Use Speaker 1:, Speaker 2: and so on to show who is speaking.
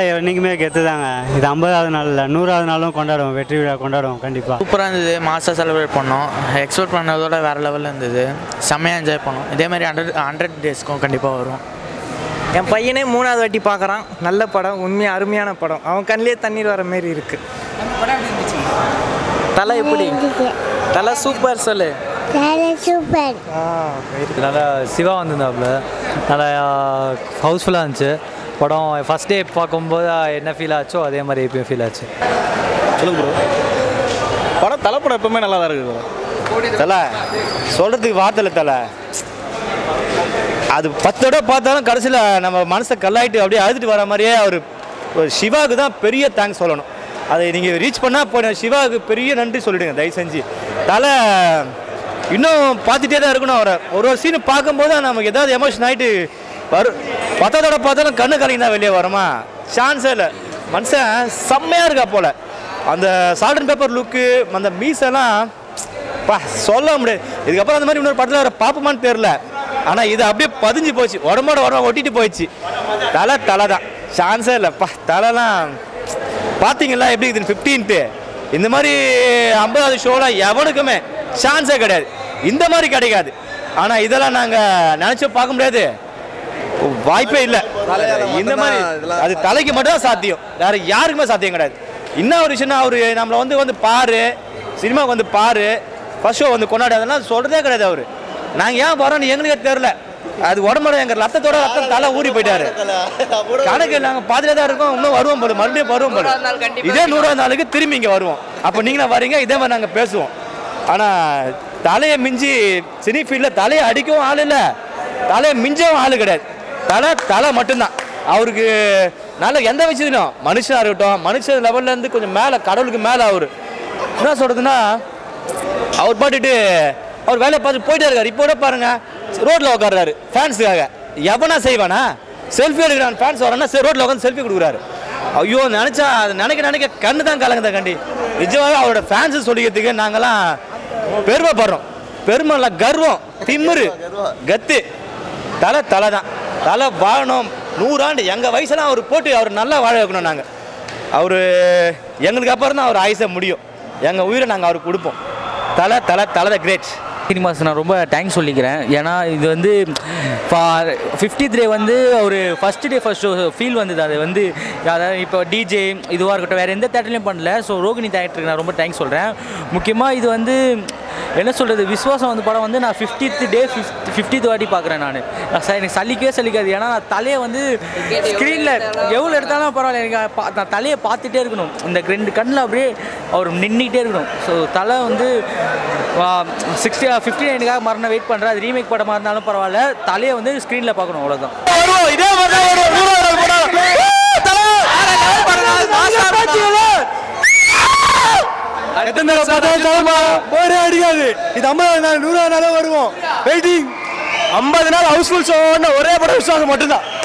Speaker 1: தலை என்றைக்குமே கெத்து தாங்க இது ஐம்பதாவது நாள் இல்லை நூறாவது நாளும் கொண்டாடுவோம் வெற்றி விழா கொண்டாடுவோம் கண்டிப்பாக
Speaker 2: சூப்பராக இருந்தது மாதம் செலிப்ரேட் பண்ணோம் எக்ஸ்பெக்ட் பண்ணதோட வேறு லெவலில் இருந்தது செம்மையாக என்ஜாய் பண்ணோம் இதே மாதிரி ஹண்ட்ரட் ஹண்ட்ரட் டேஸ்க்கும் கண்டிப்பாக வரும்
Speaker 3: என் பையனே மூணாவது வாட்டி பார்க்குறான் நல்ல படம் உண்மையாக அருமையான படம் அவன் கண்ணிலே தண்ணீர் வர மாதிரி இருக்கு தலை எப்படி தலை சூப்பர் சொல்லு
Speaker 4: சூப்பர்
Speaker 3: ஆ
Speaker 5: நல்லா சிவா வந்திருந்தாப்புல நல்லா ஹவுஸ்ஃபுல்லாக இருந்துச்சு படம் ஃபஸ்ட் டே பார்க்கும்போது என்ன ஃபீல் ஆச்சோ அதே மாதிரி இப்பயும் ஃபீல் ஆச்சு
Speaker 6: சொல்லுங்க ப்ரோ படம் தலைப்படம் எப்பவுமே நல்லா தான் இருக்குது bro.
Speaker 7: தலை சொல்கிறதுக்கு வார்த்தை இல்லை தலை அது பத்து தடவை பார்த்தாலும் கடைசியில் நம்ம மனசை கல்லாயிட்டு அப்படியே அழுதுட்டு வர மாதிரியே அவர் ஒரு சிவாவுக்கு தான் பெரிய தேங்க்ஸ் சொல்லணும் அதை நீங்கள் ரீச் பண்ணால் போன சிவாவுக்கு பெரிய நன்றி சொல்லிடுங்க தயவு செஞ்சு தலை இன்னும் பார்த்துட்டே தான் இருக்கணும் அவரை ஒரு ஒரு சீனு பார்க்கும்போது நமக்கு ஏதாவது எமோஷன் ஆகிட்டு வரும் பத்ததோட பார்த்தாலும் கண்ணு கலங்கி தான் வெளியே வருமா சான்ஸே இல்லை மனுஷன் செம்மையாக இருக்கா போல அந்த சால்ட் அண்ட் பேப்பர் லுக்கு அந்த மீசெல்லாம் பா சொல்ல முடியாது இதுக்கப்புறம் அந்த மாதிரி இன்னொரு படத்தில் வர பார்ப்போமான்னு தெரில ஆனால் இது அப்படியே பதிஞ்சு போச்சு உடம்போட உடம்ப ஒட்டிட்டு போயிடுச்சு தலை தலை தான் சான்ஸே இல்லைப்பா தலைலாம் பார்த்தீங்களா எப்படி இது ஃபிஃப்டீன்த்து இந்த மாதிரி ஐம்பதாவது ஷோலாம் எவனுக்குமே சான்ஸே கிடையாது இந்த மாதிரி கிடைக்காது ஆனால் இதெல்லாம் நாங்கள் நினச்சும் பார்க்க முடியாது வாய்ப்பே இல்லை இந்த மாதிரி அது தலைக்கு மட்டும் தான் சாத்தியம் வேற யாருக்குமே சாத்தியம் கிடையாது இன்னும் ஒரு விஷயம்னா அவரு நம்மளை வந்து வந்து பாரு சினிமாவுக்கு வந்து பாரு ஃபர்ஸ்ட் ஷோ வந்து கொண்டாடு அதெல்லாம் சொல்றதே கிடையாது அவரு நாங்கள் ஏன் வரோம்னு எங்களுக்கே தெரில அது உடம்போட எங்க ரத்தத்தோட ரத்தம் தலை ஊறி போயிட்டாரு கணக்கு நாங்கள் பார்த்துட்டே தான் இருக்கோம் இன்னும் வருவோம் போல மறுபடியும் வருவோம் போல இதே நூறாவது நாளுக்கு திரும்பி இங்கே வருவோம் அப்போ நீங்களும் வரீங்க இதே மாதிரி நாங்கள் பேசுவோம் ஆனால் தலையை மிஞ்சி சினி ஃபீல்டில் தலையை அடிக்கவும் ஆள் இல்லை தலையை மிஞ்சவும் ஆள் கிடையாது தலை தலை மட்டும்தான் அவருக்கு நல்ல எந்த விஷயத்திலும் மனுஷனாக இருக்கட்டும் மனுஷன் லெவல்ல இருந்து கொஞ்சம் மேலே கடவுளுக்கு மேலே அவர் என்ன சொல்கிறதுன்னா அவர் பாட்டுட்டு அவர் வேலையை பார்த்துட்டு போயிட்டே இருக்காரு இப்போ கூட பாருங்க ரோட்டில் உட்கார்றாரு ஃபேன்ஸுக்காக எவனா செய்வானா செல்ஃபி எடுக்கிறான் ஃபேன்ஸ் வரானா சரி ரோட்டில் உட்காந்து செல்ஃபி கொடுக்குறாரு ஐயோ நினச்சா அது நினைக்க நினைக்க கண்ணு தான் கலங்குதா கண்டி நிஜமாவே அவரோட ஃபேன்ஸு சொல்லிக்கிறதுக்கு நாங்கெல்லாம் பெருமைப்படுறோம் பெருமை இல்லை கர்வம் திமிரு கத்து தலை தலை தான் தலை வாழணும் நூறாண்டு எங்கள் வயசுலாம் அவர் போட்டு அவர் நல்லா வாழ வைக்கணும் நாங்கள் அவர் எங்களுக்கு அப்புறம் தான் அவர் ஆயுச முடியும் எங்கள் உயிரை நாங்கள் அவருக்கு கொடுப்போம் தலை தலை தலை த கிரேட்
Speaker 8: சினிமாஸ் நான் ரொம்ப தேங்க்ஸ் சொல்லிக்கிறேன் ஏன்னா இது வந்து ஃபிஃப்டி த்ரீ வந்து ஒரு first day first show feel வந்தது அது வந்து அதாவது இப்போ டிஜே இதுவாக இருக்கட்டும் வேறு எந்த தேட்டர்லையும் பண்ணல ஸோ ரோகிணி தேட்டருக்கு நான் ரொம்ப தேங்க்ஸ் சொல்கிறேன் முக்கியமாக இது வந்து என்ன சொல்கிறது விஸ்வாசம் வந்து படம் வந்து நான் ஃபிஃப்டித் டே ஃபிஃப்த் ஃபிஃப்டித் வாட்டி பார்க்குறேன் நான் நான் ச- எனக்கு சலிக்கவே சலிக்காது ஏன்னா நான் தலையை வந்து ஸ்க்ரீனில் எவ்வளோ எடுத்தாலும் பரவாயில்ல எனக்கு பா- நான் தலையை பார்த்துட்டே இருக்கணும் இந்த ரெண்டு கண்ணில் அப்படியே அவர் நின்றுக்கிட்டே இருக்கணும் ஸோ தலை வந்து சிக்ஸ்டி ஃபிஃப்டி நைனுக்காக மரணம் வெயிட் பண்ணுறேன் அது ரீமேக் படமாக இருந்தாலும் பரவாயில்ல தலையை வந்து ஸ்க்ரீனில் பார்க்கணும் அவ்வளோதான்
Speaker 7: வருவோம் இதே மாதிரி தான் வருவோம் நூறாவது நாள் படம்.
Speaker 6: எத்தனை தடவை பார்த்தாலும் தலைமா போரே அடிக்காது இது ஐம்பது நாள் நூறாவது நாளாக வருவோம் வெயிட்டிங் ஐம்பது நாள் ஹவுஸ்ஃபுல் ஷோ ஒரே படம் விசுவாசம் மட்டும்தான்